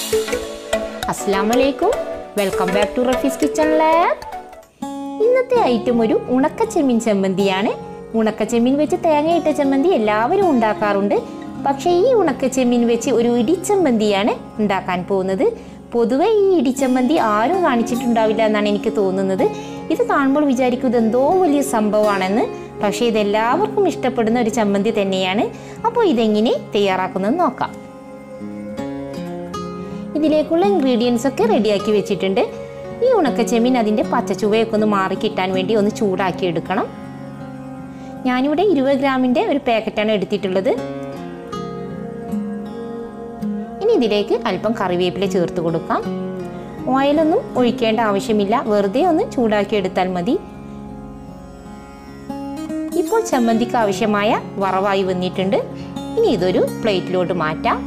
അസ്സാം വലൈക്കും welcome back to Rafees kitchen lab ഇന്നത്തെ ഐറ്റം ഒരു ഉണക്ക ചെമ്മീൻ ചമ്മന്തിയാണ് ഉണക്ക ചെമ്മീൻ വെച്ച് തേങ്ങയിട്ട ചമ്മന്തി എല്ലാവരും ഉണ്ടാക്കാറുണ്ട് പക്ഷേ ഈ ഉണക്ക ചെമ്മീൻ വെച്ച് ഒരു ഇടിച്ചമ്മന്തിയാണ് ഉണ്ടാക്കാൻ പോകുന്നത് പൊതുവെ ഈ ഇടിച്ചമ്മന്തി ആരും കാണിച്ചിട്ടുണ്ടാവില്ല എന്നാണ് എനിക്ക് തോന്നുന്നത് ഇത് കാണുമ്പോൾ വിചാരിക്കും ഇത് എന്തോ വലിയ സംഭവമാണെന്ന് പക്ഷേ ഇതെല്ലാവർക്കും ഇഷ്ടപ്പെടുന്ന ഒരു ചമ്മന്തി തന്നെയാണ് അപ്പോൾ ഇതെങ്ങനെ തയ്യാറാക്കുന്നത് നോക്കാം ഇതിലേക്കുള്ള ഇൻഗ്രീഡിയൻസ് ഒക്കെ റെഡിയാക്കി വെച്ചിട്ടുണ്ട് ഈ ഉണക്ക ചെമ്മീൻ അതിൻ്റെ പച്ചച്ചുവയൊക്കെ ഒന്ന് മാറി കിട്ടാൻ വേണ്ടി ഒന്ന് ചൂടാക്കി എടുക്കണം ഞാനിവിടെ ഇരുപത് ഗ്രാമിൻ്റെ ഒരു പാക്കറ്റാണ് എടുത്തിട്ടുള്ളത് ഇനി ഇതിലേക്ക് അല്പം കറിവേപ്പില ചേർത്ത് കൊടുക്കാം ഓയിലൊന്നും ഒഴിക്കേണ്ട ആവശ്യമില്ല വെറുതെ ഒന്ന് ചൂടാക്കി എടുത്താൽ മതി ഇപ്പോൾ ചമ്മന്തിക്ക് ആവശ്യമായ വറവായി വന്നിട്ടുണ്ട് ഇനി ഇതൊരു പ്ലേറ്റിലോട്ട് മാറ്റാം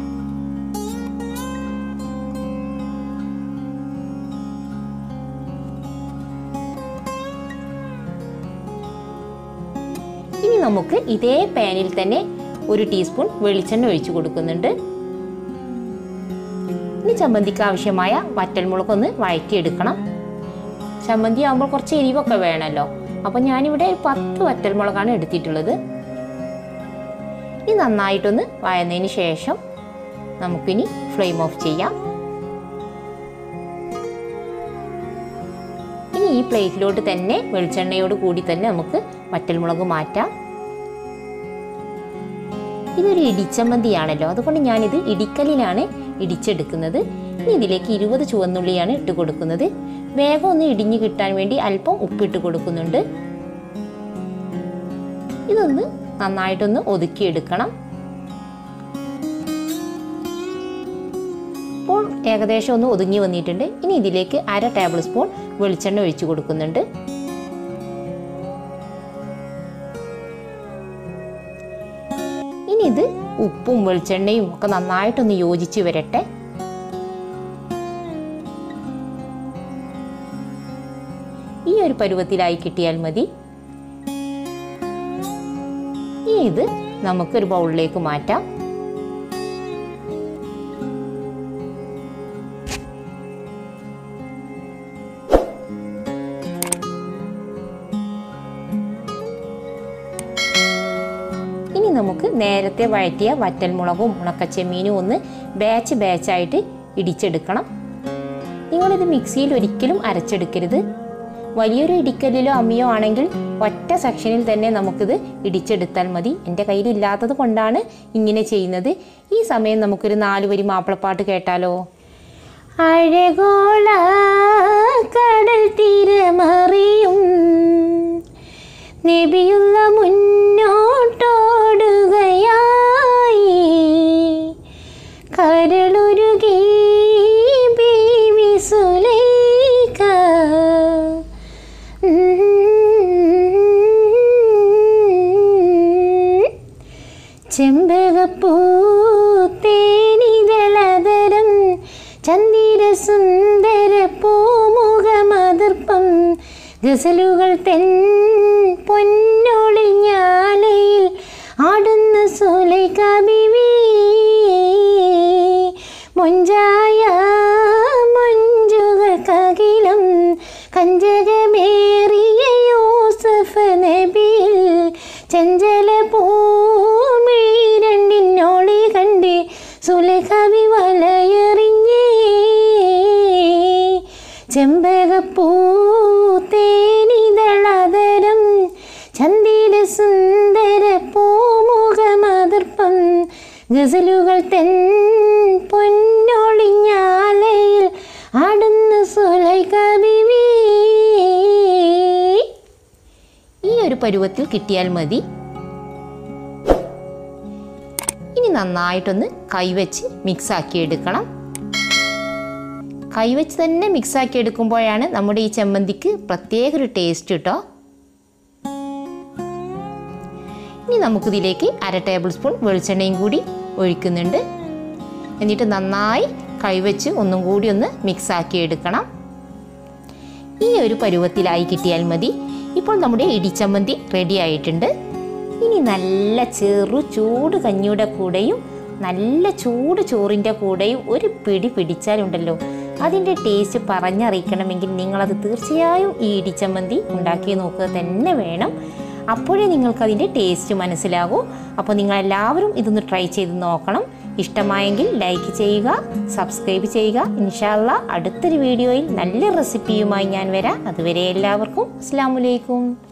ഇനി നമുക്ക് ഇതേ പാനിൽ തന്നെ ഒരു ടീസ്പൂൺ വെളിച്ചെണ്ണ ഒഴിച്ചു കൊടുക്കുന്നുണ്ട് ഇനി ചമ്മന്തിക്ക് ആവശ്യമായ വറ്റൽമുളകൊന്ന് വഴറ്റിയെടുക്കണം ചമ്മന്തി ആകുമ്പോൾ കുറച്ച് എരിവൊക്കെ വേണമല്ലോ അപ്പം ഞാനിവിടെ ഒരു പത്ത് വറ്റൽമുളകാണ് എടുത്തിട്ടുള്ളത് ഇനി നന്നായിട്ടൊന്ന് വഴന്നതിന് ശേഷം നമുക്കിനി ഫ്ലെയിം ഓഫ് ചെയ്യാം ഇനി ഈ പ്ലേറ്റിലോട്ട് തന്നെ വെളിച്ചെണ്ണയോട് കൂടി തന്നെ നമുക്ക് വറ്റൽമുളക് മാറ്റാം ഇതൊരു ഇടിച്ചമ്മന്തിയാണല്ലോ അതുകൊണ്ട് ഞാനിത് ഇടിക്കലിലാണ് ഇടിച്ചെടുക്കുന്നത് ഇനി ഇതിലേക്ക് ഇരുപത് ചുവന്നുള്ളിയാണ് ഇട്ട് കൊടുക്കുന്നത് വേഗം ഒന്ന് ഇടിഞ്ഞു കിട്ടാൻ വേണ്ടി അല്പം ഉപ്പിട്ട് കൊടുക്കുന്നുണ്ട് ഇതൊന്ന് നന്നായിട്ടൊന്ന് ഒതുക്കിയെടുക്കണം ഇപ്പോൾ ഏകദേശം ഒന്ന് ഒതുങ്ങി വന്നിട്ടുണ്ട് ഇനി ഇതിലേക്ക് അര ടേബിൾ സ്പൂൺ വെളിച്ചെണ്ണ ഒഴിച്ചു കൊടുക്കുന്നുണ്ട് ഇനി ഇത് ഉപ്പും വെളിച്ചെണ്ണയും ഒക്കെ നന്നായിട്ടൊന്ന് യോജിച്ച് വരട്ടെ ഈ ഒരു പരുവത്തിലായി കിട്ടിയാൽ മതി ഇനി ഇത് നമുക്കൊരു ബൗളിലേക്ക് മാറ്റാം ഇനി നമുക്ക് നേരത്തെ വഴറ്റിയ വറ്റൽമുളകും ഉണക്കച്ചെമ്മീനും ഒന്ന് ബാച്ച് ബാച്ചായിട്ട് ഇടിച്ചെടുക്കണം നിങ്ങളിത് മിക്സിയിൽ ഒരിക്കലും അരച്ചെടുക്കരുത് വലിയൊരു ഇടിക്കലിലോ അമ്മിയോ ആണെങ്കിൽ ഒറ്റ സെക്ഷനിൽ തന്നെ നമുക്കിത് ഇടിച്ചെടുത്താൽ മതി എൻ്റെ കയ്യിലില്ലാത്തത് കൊണ്ടാണ് ഇങ്ങനെ ചെയ്യുന്നത് ഈ സമയം നമുക്കൊരു നാല് വരി മാപ്പിളപ്പാട്ട് കേട്ടാലോ അഴകോള കടൽ തീരമറിയും നബിയുള്ള മുന്നോട്ടോടുകയായി കരളുരുകി ബീവി സുലൈഖ ചെമ്പകപ്പൂ തേനിതളതരം ചന്ദിര സുന്ദര പൂമുഖമതിർപ്പം ഗസലുകൾ തെൻ പൊന്നൊളിഞ്ഞാലയിൽ ആടുന്ന സോലൈ കബിവി മൊഞ്ചായ മൊഞ്ചുകൾക്കകിലം കഞ്ചകമേറിയ യൂസഫ് നബിയിൽ ചഞ്ചല പൂമിരണ്ടിനോളി കണ്ട് സുലകവി വലയെറിഞ്ഞേ ചെമ്പകപ്പൂ തേനിതളതരം ചന്ദിര സുന്ദര പൂമുഖമതിർപ്പം ഗസലുകൾ തെൻ പൊന്നൊളിഞ്ഞാലയിൽ ആടുന്ന സുലൈഖ ബിവി ഈ ഒരു പരുവത്തിൽ കിട്ടിയാൽ മതി ഇനി നന്നായിട്ടൊന്ന് കൈവച്ച് മിക്സാക്കി എടുക്കണം കൈവച്ച് തന്നെ മിക്സാക്കി എടുക്കുമ്പോഴാണ് നമ്മുടെ ഈ ചമ്മന്തിക്ക് പ്രത്യേക ഒരു ടേസ്റ്റ് കേട്ടോ ഇനി നമുക്കിതിലേക്ക് അര ടേബിൾ സ്പൂൺ വെളിച്ചെണ്ണയും കൂടി ഒഴിക്കുന്നുണ്ട് എന്നിട്ട് നന്നായി കൈവച്ച് ഒന്നും കൂടി ഒന്ന് മിക്സാക്കി എടുക്കണം ഈ ഒരു പരുവത്തിലായി കിട്ടിയാൽ മതി ഇപ്പോൾ നമ്മുടെ ഇടിച്ചമ്മന്തി റെഡി ആയിട്ടുണ്ട് ഇനി നല്ല ചെറു ചൂട് കഞ്ഞിയുടെ കൂടെയും നല്ല ചൂട് ചോറിൻ്റെ കൂടെയും ഒരു പിടി പിടിച്ചാലുണ്ടല്ലോ അതിൻ്റെ ടേസ്റ്റ് പറഞ്ഞറിയിക്കണമെങ്കിൽ നിങ്ങളത് തീർച്ചയായും ഈ ഇടിച്ചമ്മന്തി ഉണ്ടാക്കി നോക്കുക തന്നെ വേണം അപ്പോഴേ നിങ്ങൾക്കതിൻ്റെ ടേസ്റ്റ് മനസ്സിലാകൂ അപ്പോൾ നിങ്ങളെല്ലാവരും ഇതൊന്ന് ട്രൈ ചെയ്ത് നോക്കണം ഇഷ്ടമായെങ്കിൽ ലൈക്ക് ചെയ്യുക സബ്സ്ക്രൈബ് ചെയ്യുക ഇൻഷാല്ല അടുത്തൊരു വീഡിയോയിൽ നല്ല റെസിപ്പിയുമായി ഞാൻ വരാം അതുവരെ എല്ലാവർക്കും അസ്സാം വലൈക്കും